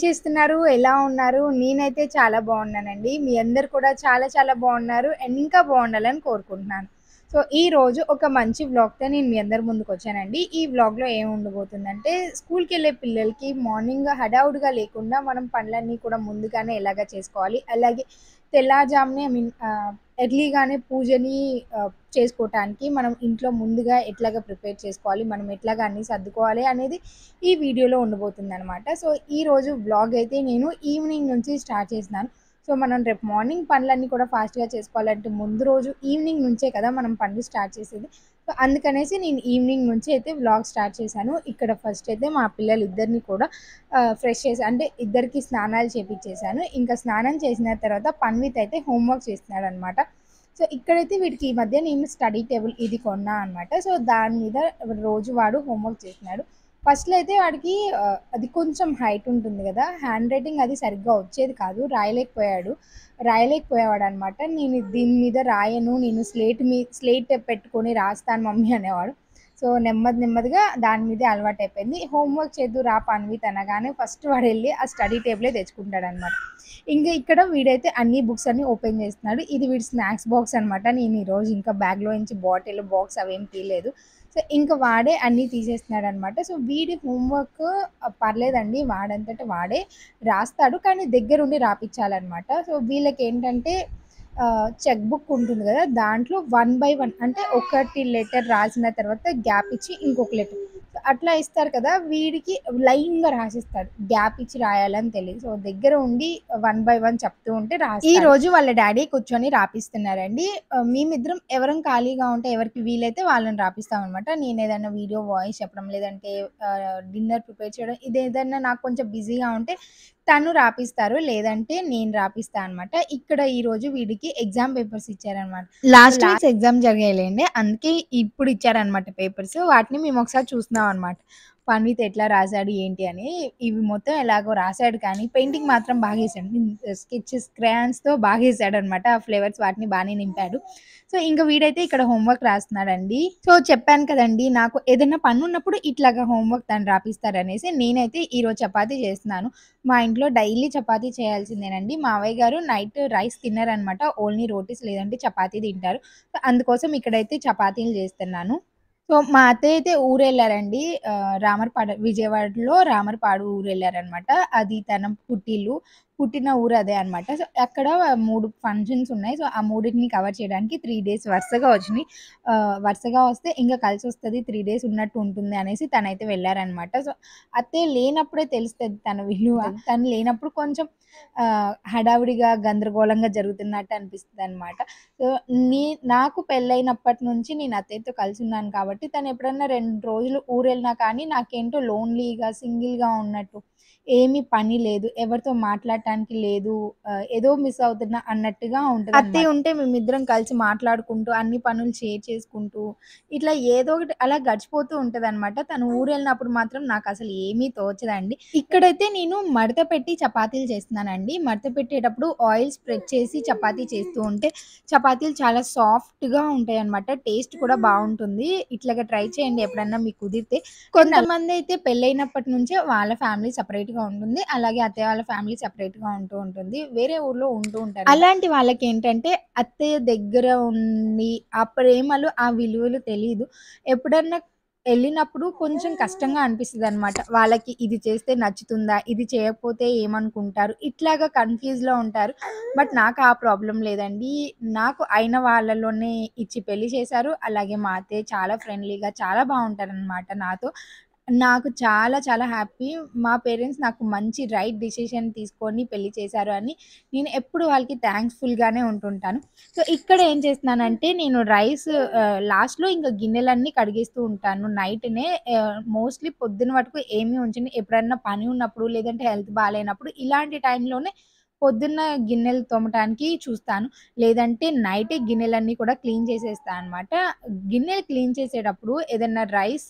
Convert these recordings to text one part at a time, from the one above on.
చేస్తున్నారు? ఎలా ఉన్నారు? నేనైతే చాలా బాగున్నానండి. మీ అందరూ కూడా చాలా చాలా బాగున్నారు. అండ్ ఇంకా బాగుండాలని కోరుకుంటున్నాను. సో, ఈరోజు ఒక మంచి వ్లాగ్‌తో నేను మీ అందరి ముందుకొచ్చానండి. ఈ వ్లాగ్‌లో ఏం ఉండబోతుందంటే, స్కూల్‌కెళ్ళే పిల్లలకి మార్నింగ్ హడావుడిగా లేకుండా మనం పనులన్నీ కూడా ముందుగానే ఎలాగా చేసుకోవాలి, అలాగే తెల్లారుజామునే ఐ మీన్ ఆహ్, ఎర్లీగానే పూజని ఆహ్, చేసుకోవటానికి మనం ఇంట్లో ముందుగా ఎట్లాగా ప్రిపేర్ చేసుకోవాలి, మనం ఎట్లాగా అన్నీ సర్దుకోవాలి అనేది ఈ వీడియోలో ఉండబోతుందనమాట. సో, ఈరోజు వ్లాగ్ అయితే నేను ఈవినింగ్ నుంచి స్టార్ట్ చేసినాను. సో, మనం రేపు మార్నింగ్ పనులన్నీ కూడా ఫాస్ట్‌గా చేసుకోవాలంటే ముందు రోజు ఈవినింగ్ నుంచే కదా మనం పనులు స్టార్ట్ చేసేది. సో, అందుకనేసి నేను ఈవినింగ్ నుంచి అయితే వ్లాగ్ స్టార్ట్ చేశాను. ఇక్కడ ఫస్ట్ అయితే మా పిల్లలిద్దరిని కూడా ఆహ్, ఫ్రెష్ చేసి అంటే ఇద్దరికీ స్నానాలు చేపిచ్చేసాను. ఇంకా స్నానం చేసిన తర్వాత పన్విత్ అయితే హోంవర్క్ చేస్తున్నాడనమాట. సో, ఇక్కడైతే వీడికి ఈ మధ్య నేను స్టడీ టేబుల్ ఇది కొన్నా అనమాట. సో, దాని మీద రోజు వాడు హోంవర్క్ చేస్తున్నాడు. ఫస్ట్‌లో అయితే వాడికి ఆహ్, అది కొంచెం హైట్ ఉంటుంది గదా! హ్యాండ్ రైటింగ్ అది సరిగ్గా వచ్చేది కాదు. రాయలేకపోయాడు. రాయలేకపోయేవాడనమాట. నేను దీని మీద రాయను. నేను స్లేట్ మీ స్లేట్ పెట్టుకొని రాస్తాను మమ్మీ అనేవాడు. సో, నెమ్మది నెమ్మదిగా దాని మీదే అలవాటయిపోయింది. హోంవర్క్ చేద్దువు రా పన్విత్ అనగానే ఫస్ట్ వాడెళ్ళి ఆ స్టడీ టేబులే తెచ్చుకుంటాడనమాట. ఇంక ఇక్కడ వీడైతే అన్ని బుక్స్ అన్నీ ఓపెన్ చేస్తున్నాడు. ఇది వీడి స్నాక్స్ బాక్స్ అనమాట. నేను ఈరోజు ఇంకా బ్యాగ్‌లో నుంచి బాటిల్, బాక్స్ అవేం తీయలేదు. సో, ఇంక వాడే అన్నీ తీసేస్తున్నాడనమాట. సో, వీడి హోంవర్క్ ఆహ్, పర్లేదండి. వాడంతట వాడే రాస్తాడు. కానీ దగ్గరుండి రాపిచ్చాలనమాట. సో, వీళ్ళకేంటంటే ఆహ్, చెక్ బుక్ ఉంటుంది గదా! దాంట్లో వన్ బై వన్ అంటే ఒకటి లెటర్ రాసిన తర్వాత గ్యాప్ ఇచ్చి ఇంకొక లెటర్ అట్లా ఇస్తారు కదా! వీడికి లైన్‌గా రాసేస్తాడు. గ్యాప్ ఇచ్చి రాయాలని తెలీదు. సో, దగ్గర ఉండి వన్ బై వన్ చెప్తూ ఉంటే రాస్తాడు. ఈరోజు వాళ్ళ డ్యాడీ కూర్చొని రాపిస్తున్నారండి. ఆహ్, మేమిద్దరం ఎవరం ఖాళీగా ఉంటే ఎవరికి వీలైతే వాళ్ళని రాపిస్తామనమాట. నేనేదైనా వీడియో వాయిస్ చెప్పడం, లేదంటే ఆహ్, డిన్నర్ ప్రిపేర్ చేయడం ఇదేదన్నా నాకు కొంచెం బిజీగా ఉంటే తను రాపిస్తారు. లేదంటే నేను రాపిస్తా అనమాట. ఇక్కడ ఈరోజు వీడికి ఎగ్జామ్ పేపర్స్ ఇచ్చారనమాట. లాస్ట్ వీక్స్ ఎగ్జామ్ జరిగాయిలెండి. అందుకే ఇప్పుడు ఇచ్చారనమాట పేపర్స్. వాటిని మేము ఒకసారి చూస్తున్నాం అనమాట. పన్విత్ ఎట్లా రాసాడు ఏంటి అని. ఇవి మొత్తం ఎలాగో రాసాడు కానీ పెయింటింగ్ మాత్రం బాగేసాడు. స్కెచెస్, క్రేయాన్స్‌తో బాగేసాడనమాట. ఆ ఫ్లేవర్స్ వాటిని బానే నింపాడు. సో, ఇంక వీడైతే ఇక్కడ హోంవర్క్ రాస్తున్నాడండి. సో, చెప్పాను కదండీ! నాకు ఏదైనా పనున్నప్పుడు ఇట్లాగా హోంవర్క్ తను రాపిస్తారనేసి నేనైతే ఈరోజు చపాతీ చేస్తున్నాను. మా ఇంట్లో డైలీ చపాతీ చేయాల్సిందేనండి. మావయ్య గారు నైట్ రైస్ తినరనమాట. ఓన్లీ రోటీస్ లేదంటే చపాతీ తింటారు. సో, అందుకోసం ఇక్కడైతే చపాతీలు చేస్తున్నాను. సో, మా అత్తయ్య అయితే ఊరెళ్లారండి. ఆహ్, రామరపాడు విజయవాడలో రామరపాడు ఊరెళ్లారనమాట. అది తన పుట్టిల్లు. పుట్టిన ఊరు అదే అనమాట. సో, అక్కడ 3 ఫంక్షన్స్ ఉన్నాయి. సో, ఆ మూడిటిని కవర్ చేయడానికి 3 డేస్ వరుసగా వచ్చినియి. ఆహ్, వరుసగా వస్తే ఇంక కలిసొస్తది. 3 డేస్ ఉన్నట్టు ఉంటుంది అనేసి తనైతే వెళ్లారనమాట. సో, అత్తయ్య లేనప్పుడే తెలుస్తది తన విలువ. తను లేనప్పుడు కొంచెం ఆహ్, హడావిడిగా, గందరగోళంగా జరుగుతున్నట్టు అనిపిస్తదనమాట. సో, నీ నాకు పెళ్లైనప్పటి నుంచి నేను అత్తయ్యతో కలిసున్నాను కాబట్టి తను ఎప్పుడన్నా 2 రోజులు ఊరెళ్ళినా కానీ నాకేంటో లోన్‌లీగా, సింగిల్‌గా ఉన్నట్టు, ఏమీ పని లేదు, ఎవరితో మాట్లాడటానికి లేదు, ఆహ్, ఏదో మిస్ అవుతున్నా అన్నట్టుగా ఉంటదనమాట. అత్తయ్య ఉంటే మేమిద్దరం కలిసి మాట్లాడుకుంటూ, అన్ని పనులు షేర్ చేసుకుంటూ, ఇట్లా ఏదో ఒకటి అలా గడిచిపోతూ ఉంటదనమాట. తను ఊరెళ్ళినప్పుడు మాత్రం నాకసలు ఏమీ తోచదండి. ఇక్కడైతే నేను మడత పెట్టి చపాతీలు చేస్తున్నానండి. మడత పెట్టేటప్పుడు ఆయిల్ స్ప్రెడ్ చేసి చపాతీ చేస్తూ ఉంటే చపాతీలు చాలా సాఫ్ట్‌గా ఉంటాయనమాట. టేస్ట్ కూడా బావుంటుంది. ఇట్లాగా ట్రై చేయండి ఎప్పుడన్నా మీకు కుదిరితే. కొంతమందైతే పెళ్లైనప్పటి నుంచే వాళ్ళ ఫ్యామిలీ సెపరేట్‌గా ఉంటుంది. అలాగే అత్తయ్య వాళ్ళ ఫ్యామిలీ సెపరేట్‌గా ఉంటూ ఉంటుంది. వేరే ఊర్లో ఉంటూ ఉంటారు. అలాంటి వాళ్ళకేంటంటే అత్తయ్య దగ్గర ఉండి ఆ ప్రేమలు, ఆ విలువలు తెలీదు. ఎప్పుడన్నా ఎళ్ళినప్పుడు కొంచెం కష్టంగా అనిపిస్తదనమాట. వాళ్ళకి ఇది చేస్తే నచ్చుతుందా? ఇది చేయకపోతే ఏమనుకుంటారు? ఇట్లాగా కన్‌ఫ్యూజ్‌లో ఉంటారు. బట్ నాకు ఆ ప్రాబ్లమ్ లేదండి. నాకు అయిన వాళ్ళలోనే ఇచ్చి పెళ్లి చేశారు. అలాగే మా అత్తయ్య చాలా ఫ్రెండ్లీగా, చాలా బావుంటారనమాట నాతో. నాకు చాలా చాలా హ్యాపీ. మా పేరెంట్స్ నాకు మంచి రైట్ డెసిషన్ తీసుకొని పెళ్లి చేశారు అని నేను ఎప్పుడు వాళ్ళకి థాంక్స్‌ఫుల్‌గానే ఉంటుంటాను. సో, ఇక్కడ ఏం చేస్తున్నానంటే నేను రైస్ ఆహ్, లాస్ట్‌లో ఇంక గిన్నెలన్నీ కడిగేస్తూ ఉంటాను నైట్‌నే. ఆహ్, మోస్ట్‌లీ పొద్దున వరకు ఏమీ ఉంచను. ఎప్పుడన్నా పని ఉన్నప్పుడు, లేదంటే హెల్త్ బాలేనప్పుడు ఇలాంటి టైంలోనే పొద్దున్న గిన్నెలు తోమటానికి చూస్తాను. లేదంటే నైటే గిన్నెలన్నీ కూడా క్లీన్ చేసేస్తా అనమాట. గిన్నెలు క్లీన్ చేసేటప్పుడు ఏదన్నా రైస్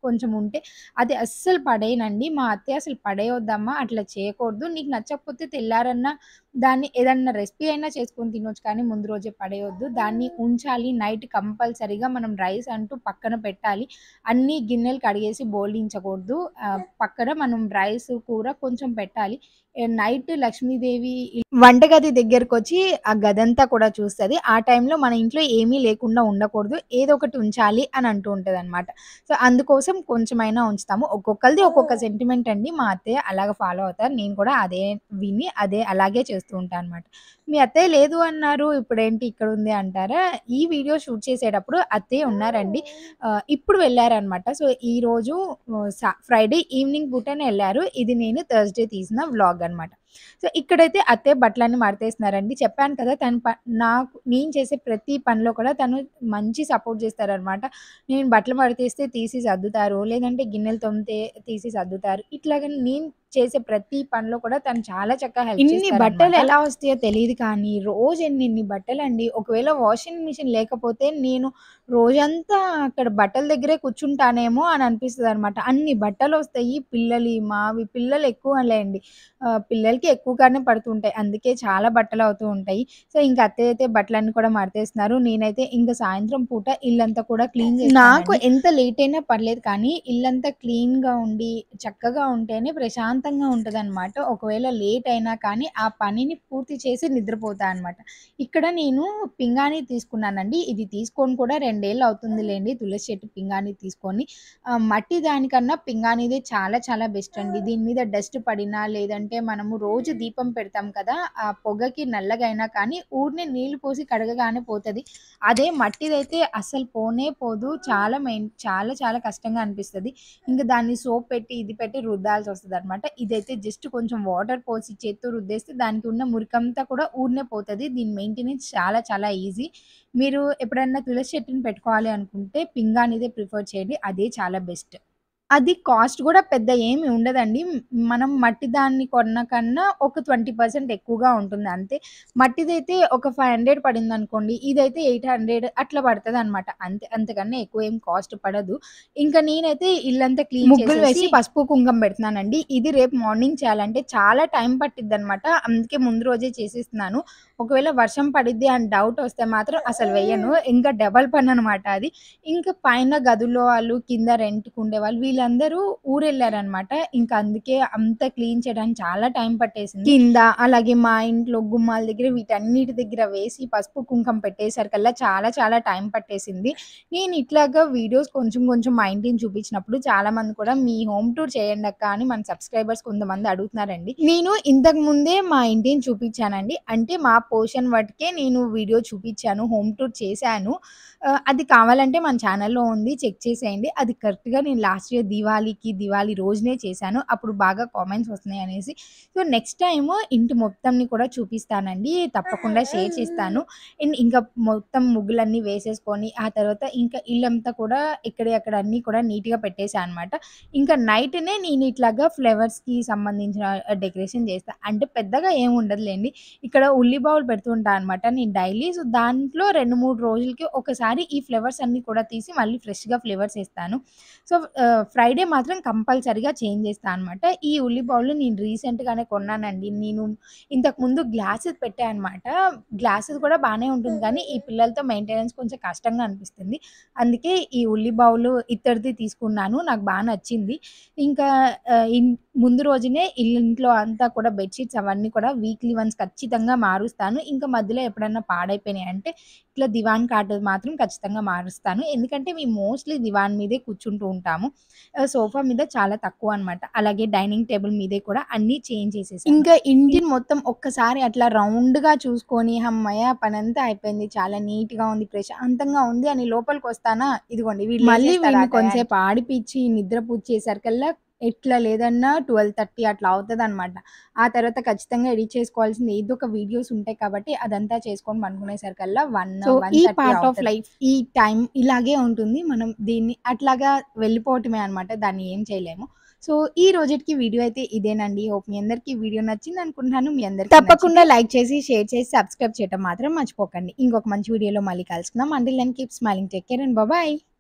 కొంచెం ఉంటే అది అస్సలు పడేయనండి. మా అత్తయ్య అసలు పడేయొద్దమ్మా అట్లా చేయకూడదు. నీకు నచ్చకపోతే తెల్లారన్నా దాన్ని ఏదన్నా రెసిపీ అయినా చేసుకొని తినొచ్చు కానీ ముందు రోజే పడేయొద్దు. దాన్ని ఉంచాలి. నైట్ కంపల్సరీగా మనం రైస్ అంటూ పక్కన పెట్టాలి. అన్ని గిన్నెలు కడిగేసి బోర్లించకూడదు. ఆహ్, పక్కన మనం రైస్, కూర కొంచెం పెట్టాలి. ఆహ్, నైట్ లక్ష్మీదేవి వంటగది దగ్గరకొచ్చి ఆ గదంతా కూడా చూస్తది. ఆ టైంలో మన ఇంట్లో ఏమీ లేకుండా ఉండకూడదు. ఏదో ఒకటి ఉంచాలి అని అంటూ ఉంటదనమాట. సో, అందుకోసం కొంచెమైనా ఉంచుతాము. ఒక్కొక్కళ్ళది ఒక్కొక్క సెంటిమెంట్ అండి. మా అత్తయ్య అలాగ ఫాలో అవుతారు. నేను కూడా అదే విని అదే అలాగే చేస్తూ ఉంటా అనమాట. మీ అత్తయ్య లేదు అన్నారు. ఇప్పుడేంటి ఇక్కడుంది అంటారా? ఈ వీడియో షూట్ చేసేటప్పుడు అత్తయ్య ఉన్నారండి. ఆహ్, ఇప్పుడు వెళ్లారనమాట. సో, ఈరోజు ఆహ్, సా ఫ్రైడే ఈవినింగ్ పూటనే ఎళ్లారు. ఇది నేను థర్స్‌డే తీసిన వ్లాగ్ అనమాట. సో, ఇక్కడైతే అత్తయ్య బట్టలన్నీ మడతేస్తున్నారండి. చెప్పాను కదా! తను ప నాకు నేను చేసే ప్రతి పనిలో కూడా తను మంచి సపోర్ట్ చేస్తారనమాట. నేను బట్టలు మడతేస్తే తీసి సర్దుతారు. లేదంటే గిన్నెలు తోమితే తీసి సర్దుతారు. ఇట్లాగ నేను చేసే ప్రతి పనిలో కూడా తను చాలా చక్కగా హెల్ప్ ఇన్ని చేస్తారనమాట. బట్టలు ఎలా వస్తాయో తెలీదు కానీ రోజు ఎన్నిన్ని బట్టలండి. ఒకవేళ వాషింగ్ మిషన్ లేకపోతే నేను రోజంతా అక్కడ బట్టల దగ్గరే కూర్చుంటానేమో అని అనిపిస్తదనమాట. అన్ని బట్టలొస్తాయి. పిల్లలియి, మావి పిల్లలు ఎక్కువ లేండి. ఆహ్, పిల్లలకి ఎక్కువగానే పడుతుంటాయి. అందుకే చాలా బట్టలవుతూ ఉంటాయి. సో, ఇంక అత్తయ్య అయితే బట్టలన్నీ కూడా మడతేస్తున్నారు. నేనైతే ఇంక సాయంత్రం పూట ఇల్లంతా కూడా క్లీన్ నాకు చేస్తానండి. ఎంత లేట్ అయినా పర్లేదు కానీ ఇల్లంతా క్లీన్‌గా ఉండి, చక్కగా ఉంటేనే ప్రశాంతంగా ఉంటదనమాట. ఒకవేళ లేట్ అయినా కానీ ఆ పనిని పూర్తి చేసి నిద్రపోతా అనమాట. ఇక్కడ నేను పింగాణీ తీసుకున్నానండి. ఇది తీసుకొని కూడా 2 ఏళ్ళు అవుతుందిలెండి. తులసి చెట్టు పింగాణీ తీసుకొని. ఆహ్, మట్టి దానికన్నా పింగాణీదే చాలా చాలా బెస్ట్ అండి. దీని మీద డస్ట్ పడినా లేదంటే మనము రోజు దీపం పెడతాం కదా! ఆ పొగకి నల్లగా అయినా కానీ ఊరినే నీళ్లు పోసి కడగగానే పోతది. అదే మట్టిదైతే అస్సలు పోనే పోదు. చాలా మెయిన్ చాలా చాలా కష్టంగా అనిపిస్తది. ఇంక దాన్ని సోప్ పెట్టి, ఇది పెట్టి రుద్దాల్సొస్తదనమాట. ఇదైతే జస్ట్ కొంచెం వాటర్ పోసి చేత్తో రుద్దేస్తే దానికి ఉన్న మురికంతా కూడా ఊరినే పోతది. దీని మెయింటెనెన్స్ చాలా చాలా ఈజీ. మీరు ఎప్పుడన్నా తులసి చెట్టుని పెట్టుకోవాలి అనుకుంటే పింగాణీదే ప్రిఫర్ చేయండి. అదే చాలా బెస్ట్. అది కాస్ట్ కూడా పెద్ద ఏమి ఉండదండి. మనం మట్టి దాన్ని కొన్న కన్నా ఒక 20% ఎక్కువగా ఉంటుంది అంతే. మట్టిదైతే ఒక 500 పడిందనుకోండి. ఇదైతే 800 అట్లా పడతదనమాట. అంతే. అంతకన్నా ఎక్కువ ఏం కాస్ట్ పడదు. ఇంక నేనైతే ఇల్లంతా క్లీన్ ముగ్గులు చేసేసి వేసి పసుపు, కుంకం పెడుతున్నానండి. ఇది రేపు మార్నింగ్ చేయాలంటే చాలా టైం పట్టిద్దనమాట. అందుకే ముందు రోజే చేసేస్తున్నాను. ఒకవేళ వర్షం పడిద్ది అని డౌట్ వస్తే మాత్రం అసలు వెయ్యను. ఇంకా డబల్ పననమాట అది. ఇంక పైన గదుల్లో వాళ్ళు, కింద రెంట్‌కుండేవాళ్ళు వీళ్ళందరూ ఊరెళ్లారనమాట. ఇంక అందుకే అంతా క్లీన్ చేయడానికి చాలా టైం పట్టేసింది. కింద అలాగే మా ఇంట్లో గుమ్మాల దగ్గర వీటన్నిటి దగ్గర వేసి పసుపు, కుంకం పెట్టేసరికల్లా చాలా చాలా టైం పట్టేసింది. నేను ఇట్లాగా వీడియోస్ కొంచెం కొంచెం మా ఇంటిని చూపించినప్పుడు చాలామంది కూడా మీ హోమ్ టూర్ చేయండక్క అని మన సబ్స్క్రైబర్స్ కొంతమంది అడుగుతున్నారండి. నేను ఇంతకు ముందే మా ఇంటిని చూపించానండి. అంటే మా పోర్షన్ వరకే నేను వీడియో చూపించాను. హోమ్ టూర్ చేశాను. ఆహ్, అది కావాలంటే మన ఛానెల్‌లో ఉంది. చెక్ చేసేయండి. అది కరెక్ట్‌గా నేను లాస్ట్ ఇయర్ దివాళీకి, దివాళీ రోజునే చేశాను. అప్పుడు బాగా కామెంట్స్ వస్తున్నాయి అనేసి. సో, నెక్స్ట్ టైము ఇంటి మొత్తంని కూడా చూపిస్తానండి. తప్పకుండా షేర్ చేస్తాను. అండ్ ఇంకా మొత్తం ముగ్గులన్నీ వేసేసుకొని ఆ తర్వాత ఇంకా ఇల్లంతా కూడా ఎక్కడియి అక్కడ అన్నీ కూడా నీట్‌గా పెట్టేసా అనమాట. ఇంకా నైట్‌నే నేను ఇట్లాగా ఫ్లవర్స్‌కి సంబంధించిన డెకరేషన్ చేస్తా. అంటే పెద్దగా ఏమి ఉండదులెండి. ఇక్కడ ఉల్లి బౌల్ పెడుతూ ఉంటా అనమాట నేను డైలీ. సో, దాంట్లో 2, 3 రోజులకి ఒకసారి ఈ ఫ్లవర్స్ అన్నీ కూడా తీసి మళ్ళీ ఫ్రెష్‌గా ఫ్లవర్స్ ఏస్తాను. సో, ఆహ్, ఫ్రైడే మాత్రం కంపల్సరీగా చేంజ్ చేస్తా అనమాట. ఈ ఉల్లి బౌల్ నేను రీసెంట్‌గానే కొన్నానండి. నేను ఇంతకుముందు గ్లాసెస్ పెట్టా అనమాట. గ్లాసెస్ కూడా బానే ఉంటుంది కానీ ఈ పిల్లలతో మెయింటెనెన్స్ కొంచెం కష్టంగా అనిపిస్తుంది. అందుకే ఈ ఉల్లి బౌల్ ఇత్తడిది తీసుకున్నాను. నాకు బా నచ్చింది. ఇంకా ఆహ్, ఇన్ ముందు రోజునే ఇల్లింట్లో అంతా కూడా బెడ్ షీట్స్ అవన్నీ కూడా వీక్లీ వన్స్ ఖచ్చితంగా మారుస్తాను. ఇంకా మధ్యలో ఎప్పుడన్నా పాడైపోయినాయి అంటే ఇట్లా దివాన్ కాట్ మాత్రం ఖచ్చితంగా మారుస్తాను. ఎందుకంటే మేము మోస్ట్‌లీ దివాన్ మీదే కూర్చుంటూ ఉంటాము. ఆహ్, సోఫా మీద చాలా తక్కువ అనమాట. అలాగే డైనింగ్ టేబుల్ మీదే కూడా అన్నీ చేంజ్ చేసేసాను. ఇంకా ఇంటిని మొత్తం ఒక్కసారి అట్లా రౌండ్‌గా చూసుకొని హమ్మయ్య! పనంతా అయిపోయింది. చాలా నీట్‌గా ఉంది. ప్రశాంతంగా ఉంది అని లోపలికొస్తానా ఇదిగోండి వీళ్ళు మళ్ళీ లేచేస్తారు ఆ వీడిని టయానికి. కొంసేపు ఆడిపిచ్చి నిద్ర పుచ్చేసరికల్లా ఎట్లా లేదన్నా 12:30 అట్లా అవుతదనమాట. ఆ తర్వాత ఖచ్చితంగా ఎడిట్ చేసుకోవాల్సింది ఏదో ఒక వీడియోస్ ఉంటాయి కాబట్టి అదంతా చేసుకొని పనుకునేసరికల్లా 1, సో, ఈ 1:30 పార్ట్ ఆఫ్ అవుతది. లైఫ్ ఈ టైం ఇలాగే ఉంటుంది. మనం దీన్ని అట్లాగా వెళ్ళిపోవటమే అనమాట. దాన్ని ఏం చేయలేము. సో, ఈ రోజుటికి వీడియో అయితే ఇదేనండి. హోప్ మీ అందరికీ ఈ వీడియో నచ్చిందనుకుంటున్నాను. మీ అందరికీ తప్పకుండా నచ్చితే లైక్ చేసి, షేర్ చేసి సబ్స్క్రైబ్ చేయటం మాత్రం మర్చిపోకండి. ఇంకొక మంచి వీడియోలో మళ్ళీ కలుసుకుందాం. Until then keep smiling. Take care and bye by.